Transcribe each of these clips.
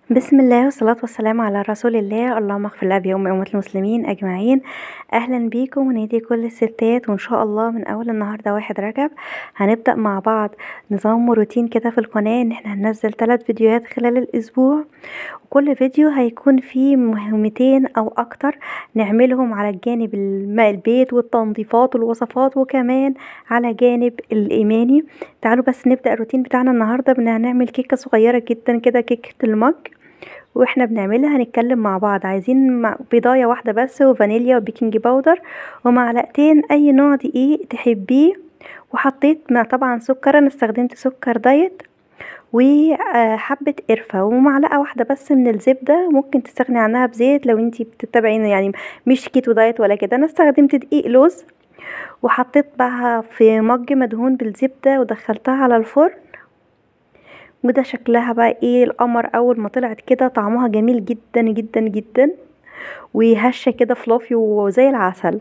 بسم الله والصلاة والسلام على رسول الله اللهم اغفر لأبي وأمي وأمة المسلمين أجمعين أهلا بيكم ونادي كل الستات وإن شاء الله من أول النهاردة واحد رجب هنبدأ مع بعض نظام وروتين كده في القناة إن احنا هننزل تلات فيديوهات خلال الأسبوع وكل فيديو هيكون فيه مهمتين أو أكتر نعملهم على الجانب الم- البيت والتنظيفات والوصفات وكمان على جانب الإيماني تعالوا بس نبدأ الروتين بتاعنا النهاردة بإن هنعمل كيكة صغيرة جدا كده كيكة المج واحنا بنعملها هنتكلم مع بعض عايزين مع- بيضايه واحده بس وفانيليا وبيكنج باودر ومعلقتين اي نوع دقيق تحبيه وحطيت مع طبعا سكر انا استخدمت سكر دايت وحبة قرفة ومعلقة واحدة بس من الزبدة ممكن تستغني عنها بزيت لو انتي بتتبعين يعني مش كيتو دايت ولا كده انا استخدمت دقيق لوز وحطيت بقى في مج مدهون بالزبدة ودخلتها على الفرن وده شكلها بقى ايه القمر اول ما طلعت كده طعمها جميل جدا جدا جدا وهشه كده فلافي وزي العسل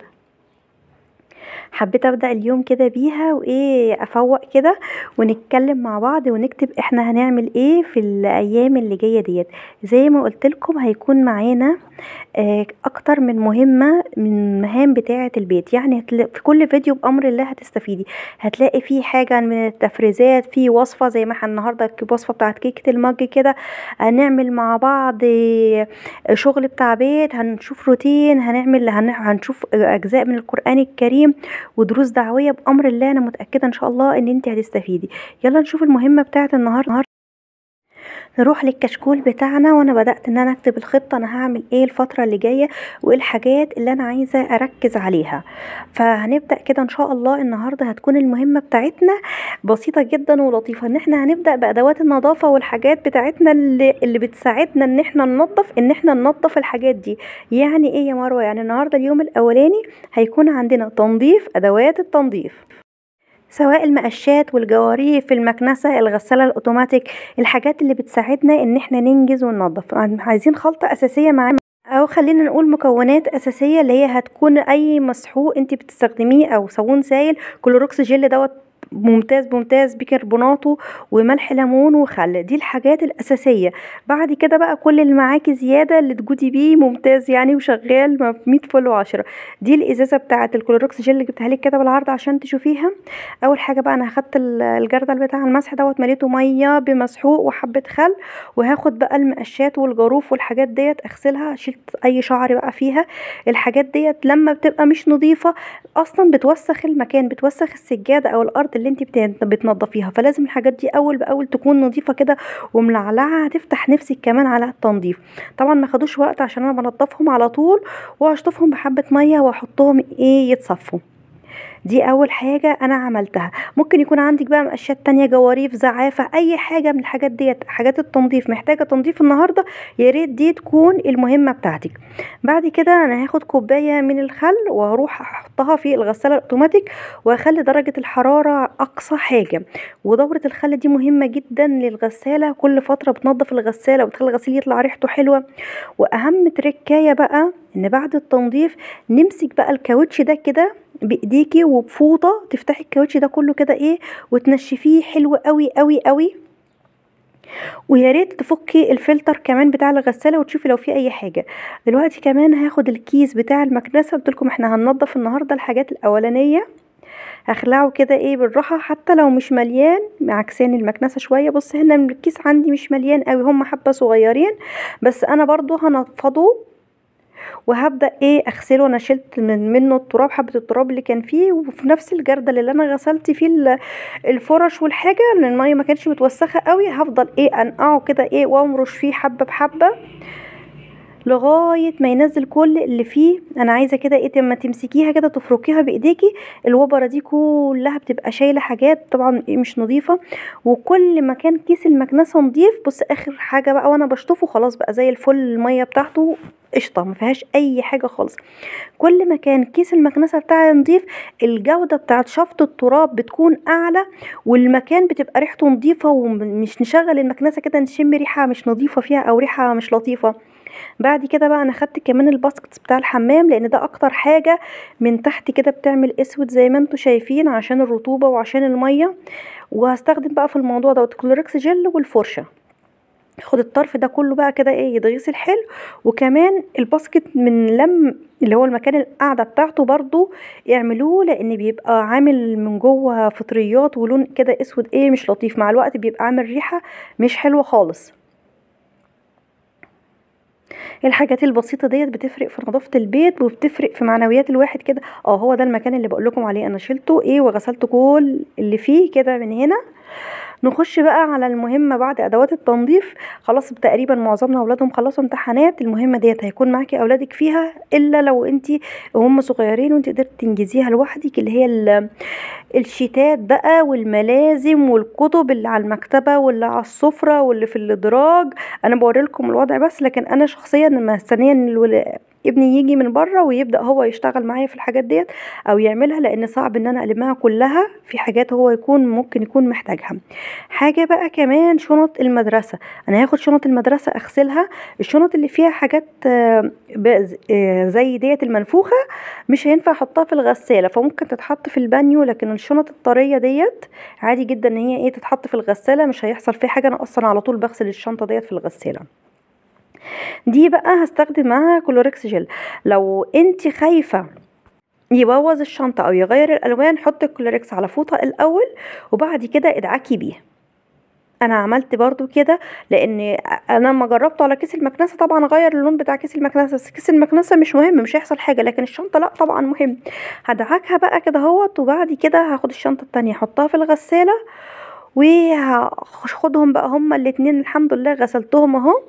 حبيت ابدا اليوم كده بيها وايه افوق كده ونتكلم مع بعض ونكتب احنا هنعمل ايه في الايام اللي جايه ديت زي ما قلت لكم هيكون معانا آه، اكتر من مهمه من مهام بتاعه البيت يعني هتلا- في كل فيديو بامر الله هتستفيدي هتلاقي فيه حاجه من التفريزات في وصفه زي ما احنا النهارده الوصفه بتاعه كيكه المج كده هنعمل مع بعض آه، شغل بتاع بيت هنشوف روتين هنعمل هن- هنشوف اجزاء من القران الكريم ودروس دعويه بامر الله انا متاكده ان شاء الله ان انت هتستفيدي يلا نشوف المهمه بتاعه النهارده نروح للكشكول بتاعنا وانا بدأت ان انا اكتب الخطة انا هعمل ايه الفترة اللي جاية وايه الحاجات اللي انا عايزة اركز عليها فهنبدأ كده ان شاء الله النهاردة هتكون المهمة بتاعتنا بسيطة جدا ولطيفة ان احنا هنبدأ بادوات النظافة والحاجات بتاعتنا اللي, اللي بتساعدنا ان احنا ننظف ان احنا ننظف الحاجات دي يعني ايه يا مروة يعني النهاردة اليوم الاولاني هيكون عندنا تنظيف ادوات التنظيف سواء المقشات والجواريف المكنسة الغسالة الأوتوماتيك الحاجات اللي بتساعدنا إن احنا ننجز وننظف عايزين خلطة أساسية معانا أو خلينا نقول مكونات أساسية اللي هي هتكون أي مسحوق انت بتستخدميه أو صابون سائل كلوروكس جل دوت ممتاز ممتاز بيكربوناته وملح ليمون وخل دي الحاجات الأساسية بعد كده بقى كل اللي معاكي زيادة اللي تجودي بيه ممتاز يعني وشغال مية فل وعشرة دي الإزازة بتاعة الكلوروكس جل اللي جبتها لك كده بالعرض عشان تشوفيها اول حاجه بقى انا اخدت ال- الجردل بتاع المسح دوت مليته ميه بمسحوق وحبه خل وهاخد بقى المقشات والجاروف والحاجات ديت اغسلها شلت اي شعر بقى فيها الحاجات ديت لما بتبقى مش نظيفه اصلا بتوسخ المكان بتوسخ السجاده او الارض اللي انت بت- بتنضفيها فلازم الحاجات دي اول باول تكون نظيفه كده وملعلعه هتفتح نفسك كمان على التنظيف طبعا ما خدوش وقت عشان انا بنضفهم على طول وهشطفهم بحبه ميه واحطهم ايه يتصفوا دي اول حاجة انا عملتها ممكن يكون عندك بقى مقشات تانية جواريف زعافة اي حاجة من الحاجات ديت حاجات التنظيف محتاجة تنظيف النهاردة يا ريت دي تكون المهمة بتاعتك بعد كده انا هاخد كوباية من الخل واروح احطها في الغسالة الاوتوماتيك واخلي درجة الحرارة اقصى حاجة ودورة الخل دي مهمة جدا للغسالة كل فترة بتنظف الغسالة وبتخلي الغسيل يطلع ريحته حلوة واهم تركاية بقى ان بعد التنظيف نمسك بقى الكاوتش ده كده بايديكي وبفوطه تفتحي الكاوتش ده كله كده ايه وتنشفيه حلو قوي قوي قوي ويا ريت تفكي الفلتر كمان بتاع الغساله وتشوفي لو في اي حاجه دلوقتي كمان هاخد الكيس بتاع المكنسه قلت لكم احنا هننضف النهارده الحاجات الاولانيه هخلعه كده ايه بالراحه حتى لو مش مليان عكسان المكنسه شويه بص هنا الكيس عندي مش مليان قوي هم حبه صغيرين بس انا برضو هنفضه وهبدا ايه اغسله انا شلت من منه التراب حبه التراب اللي كان فيه وفي نفس الجردل اللي انا غسلت فيه ال- الفرش والحاجه لان الميه ما كانتش متوسخه قوي هفضل ايه انقعه كده ايه وامرش فيه حبه بحبه لغايه ما ينزل كل اللي فيه انا عايزه كده ايه لما تمسكيها كده تفركيها بايديكي الوبره دي كلها بتبقى شايله حاجات طبعا إيه مش نظيفه وكل ما كان كيس المكنسه نضيف بص اخر حاجه بقى وانا بشطفه خلاص بقى زي الفل الميه بتاعته قشطه ما فيهاش اي حاجه خالص كل ما كان كيس المكنسه بتاعي نضيف الجوده بتاعت شفط التراب بتكون اعلى والمكان بتبقى ريحته نظيفه ومش نشغل المكنسه كده نشم ريحه مش نظيفه فيها او ريحه مش لطيفه بعد كده بقى انا خدت كمان الباسكت بتاع الحمام لان ده اكتر حاجه من تحت كده بتعمل اسود زي ما انتم شايفين عشان الرطوبه وعشان الميه وهستخدم بقى في الموضوع دوت كلوركس جل والفرشه ياخد الطرف ده كله بقى كده ايه يتغسل حلو وكمان الباسكت من لم اللي هو المكان القعده بتاعته برضو يعملوه لان بيبقى عامل من جوه فطريات ولون كده اسود ايه مش لطيف مع الوقت بيبقى عامل ريحه مش حلوه خالص الحاجات البسيطه ديت بتفرق في نظافه البيت وبتفرق في معنويات الواحد كده اه هو ده المكان اللي بقول لكم عليه انا شلته ايه وغسلت كل اللي فيه كده من هنا نخش بقى على المهمة بعد أدوات التنظيف خلاص تقريبا معظمنا أولادهم خلصوا امتحانات المهمة ديت هيكون معاكي أولادك فيها إلا لو انتي هم صغيرين وانتي قدرتي تنجزيها لوحدك اللي هي ال- الشيتات بقى والملازم والكتب اللي على المكتبة واللي على السفرة واللي في الإدراج أنا بوريلكم الوضع بس لكن أنا شخصيا مستنية إن الول- ابني يجي من بره ويبدا هو يشتغل معايا في الحاجات ديت او يعملها لان صعب ان انا المها كلها في حاجات هو يكون ممكن يكون محتاجها حاجه بقى كمان شنط المدرسه انا هاخد شنط المدرسه اغسلها الشنط اللي فيها حاجات آه، ب- آه، زي ديت المنفوخه مش هينفع احطها في الغساله فممكن تتحط في البانيو لكن الشنط الطريه ديت عادي جدا ان هي ايه تتحط في الغساله مش هيحصل فيها حاجه انا اصلا على طول بغسل الشنطه ديت في الغساله دي بقى هستخدم معاها كلوركس جل لو انت خايفه يبوظ الشنطه او يغير الالوان حط الكلوركس على فوطه الاول وبعد كده ادعكي بيه انا عملت برضو كده لان انا لما جربته على كيس المكنسه طبعا غير اللون بتاع كيس المكنسه بس كيس المكنسه مش مهم مش هيحصل حاجه لكن الشنطه لا طبعا مهم هدعكها بقى كده اهوت وبعد كده هاخد الشنطه التانية احطها في الغساله وهاخدهم بقى هما الاتنين الحمد لله غسلتهم اهو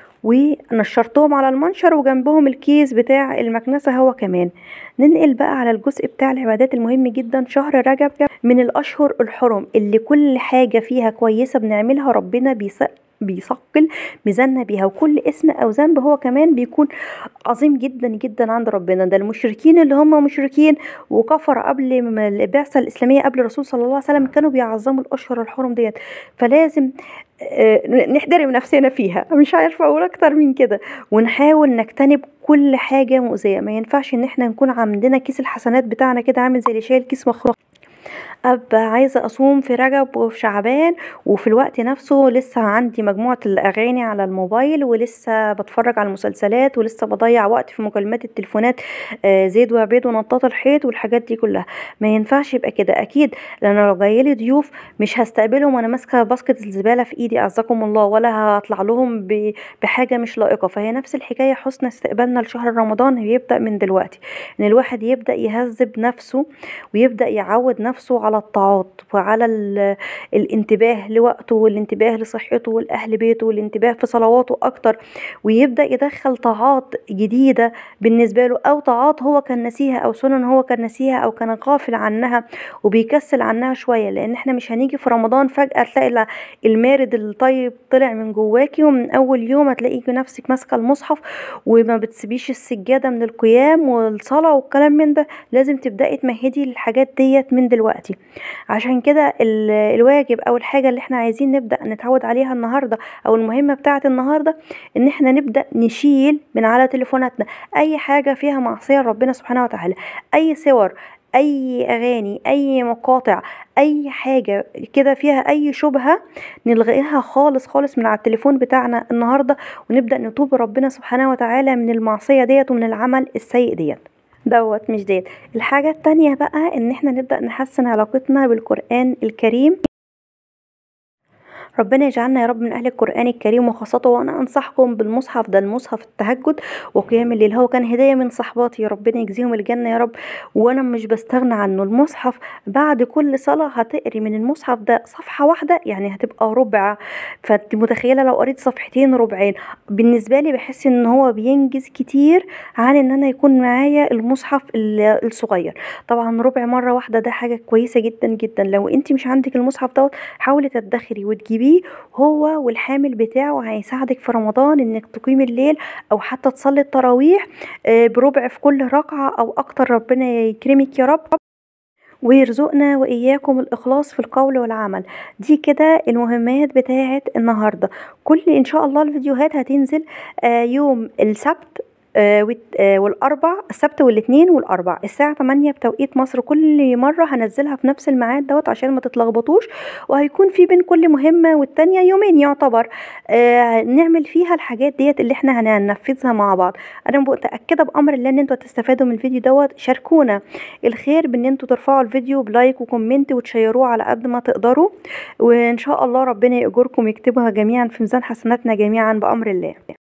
ونشرتهم على المنشر وجنبهم الكيس بتاع المكنسة هو كمان ننقل بقى على الجزء بتاع العبادات المهم جدا شهر رجب من الأشهر الحرم اللي كل حاجة فيها كويسة بنعملها ربنا بيس بيثقل ميزاننا بيها وكل اسم او ذنب هو كمان بيكون عظيم جدا جدا عند ربنا ده المشركين اللي هم مشركين وكفر قبل ما البعثه الاسلاميه قبل الرسول صلى الله عليه وسلم كانوا بيعظموا الاشهر الحرم ديت فلازم آه، نحترم نفسنا فيها مش عارفه اقول اكتر من كده ونحاول نجتنب كل حاجه مؤذيه ما ينفعش ان احنا نكون عندنا كيس الحسنات بتاعنا كده عامل زي اللي شايل كيس مخروق ابقى عايزه اصوم في رجب وفي شعبان وفي الوقت نفسه لسه عندي مجموعه الاغاني على الموبايل ولسه بتفرج على المسلسلات ولسه بضيع وقت في مكالمات التليفونات آه، زيد وعبيد ونطاط الحيط والحاجات دي كلها ما ينفعش يبقى كده اكيد لان لو جايلي ضيوف مش هستقبلهم وانا ماسكه باسكت الزباله في ايدي اعزكم الله ولا هطلع لهم ب- بحاجه مش لائقه فهي نفس الحكايه حسن استقبالنا لشهر رمضان بيبدا من دلوقتي ان الواحد يبدا يهذب نفسه ويبدا يعود نفسه على الطاعات وعلى ال- الانتباه لوقته والانتباه لصحته والاهل بيته والانتباه في صلواته اكتر ويبدا يدخل طاعات جديده بالنسبه له او طاعات هو كان نسيها او سنن هو كان نسيها او كان غافل عنها وبيكسل عنها شويه لان احنا مش هنيجي في رمضان فجاه تلاقي ال- المارد الطيب طلع من جواكي ومن اول يوم هتلاقيكي نفسك ماسكه المصحف وما بتسيبيش السجاده من القيام والصلاه والكلام من ده لازم تبداي تمهدي الحاجات ديت من دلوقتي عشان كده ال- الواجب او الحاجه اللي احنا عايزين نبدا نتعود عليها النهارده او المهمه بتاعه النهارده ان احنا نبدا نشيل من على تليفوناتنا اي حاجه فيها معصيه لربنا سبحانه وتعالى اي صور اي اغاني اي مقاطع اي حاجه كده فيها اي شبهه نلغيها خالص خالص من على التليفون بتاعنا النهارده ونبدا نتوب ربنا سبحانه وتعالى من المعصيه ديت ومن العمل السيء ديت دوت مش ديت الحاجة التانية بقى ان احنا نبدأ نحسن علاقتنا بالقرآن الكريم ربنا يجعلنا يا رب من اهل القران الكريم وخاصته وانا انصحكم بالمصحف ده المصحف التهجد وقيام الليل هو كان هديه من صحباتي ربنا يجزيهم الجنه يا رب وانا مش بستغنى عنه المصحف بعد كل صلاه هتقري من المصحف ده صفحه واحده يعني هتبقى ربع فانت متخيله لو قريت صفحتين ربعين بالنسبه لي بحس ان هو بينجز كتير عن ان انا يكون معايا المصحف ال- الصغير طبعا ربع مره واحده ده حاجه كويسه جدا جدا لو انت مش عندك المصحف دوت حاولي تدخري وتجيبيه هو والحامل بتاعه هيساعدك في رمضان انك تقيمي الليل او حتى تصلي التراويح آه، بربع في كل ركعه او اكتر ربنا يكرمك يا رب ويرزقنا وإياكم الإخلاص في القول والعمل دي كده المهمات بتاعت النهاردة كل إن شاء الله الفيديوهات هتنزل آه، يوم السبت آه والت- آه والاربع السبت والاثنين والاربع الساعه 8 بتوقيت مصر كل مره هنزلها في نفس الميعاد دوت عشان ما تتلخبطوش وهيكون في بين كل مهمه والتانيه يومين يعتبر آه نعمل فيها الحاجات ديت اللي احنا هننفذها مع بعض انا متاكده بامر الله ان انتوا هتستفادوا من الفيديو دوت شاركونا الخير بان انتوا ترفعوا الفيديو بلايك وكومنت وتشيروه على قد ما تقدروا وان شاء الله ربنا يأجركم ويكتبها جميعا في ميزان حسناتنا جميعا بأمر الله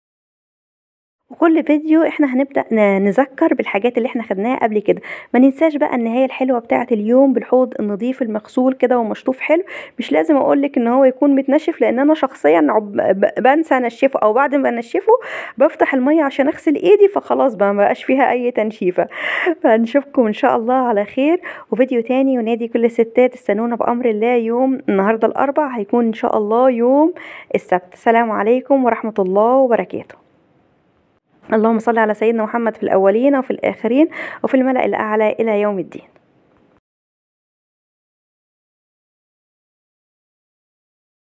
وكل فيديو احنا هنبدأ ن- نذكر بالحاجات اللي احنا خدناها قبل كده ما ننساش بقى النهاية الحلوة بتاعة اليوم بالحوض النظيف المغسول كده ومشطوف حلو مش لازم اقولك ان هو يكون متنشف لان انا شخصيا عب- ب- بنسى انشفه او بعد ما انشفه بفتح المية عشان اغسل ايدي فخلاص بقى ما بقاش فيها اي تنشيفة فنشوفكم ان شاء الله على خير وفيديو تاني ونادي كل الستات استنونا بأمر الله يوم النهاردة الأربع هيكون إن شاء الله يوم السبت السلام عليكم ورحمة الله وبركاته اللهم صل على سيدنا محمد في الأولين وفي الآخرين وفي الملأ الأعلى إلى يوم الدين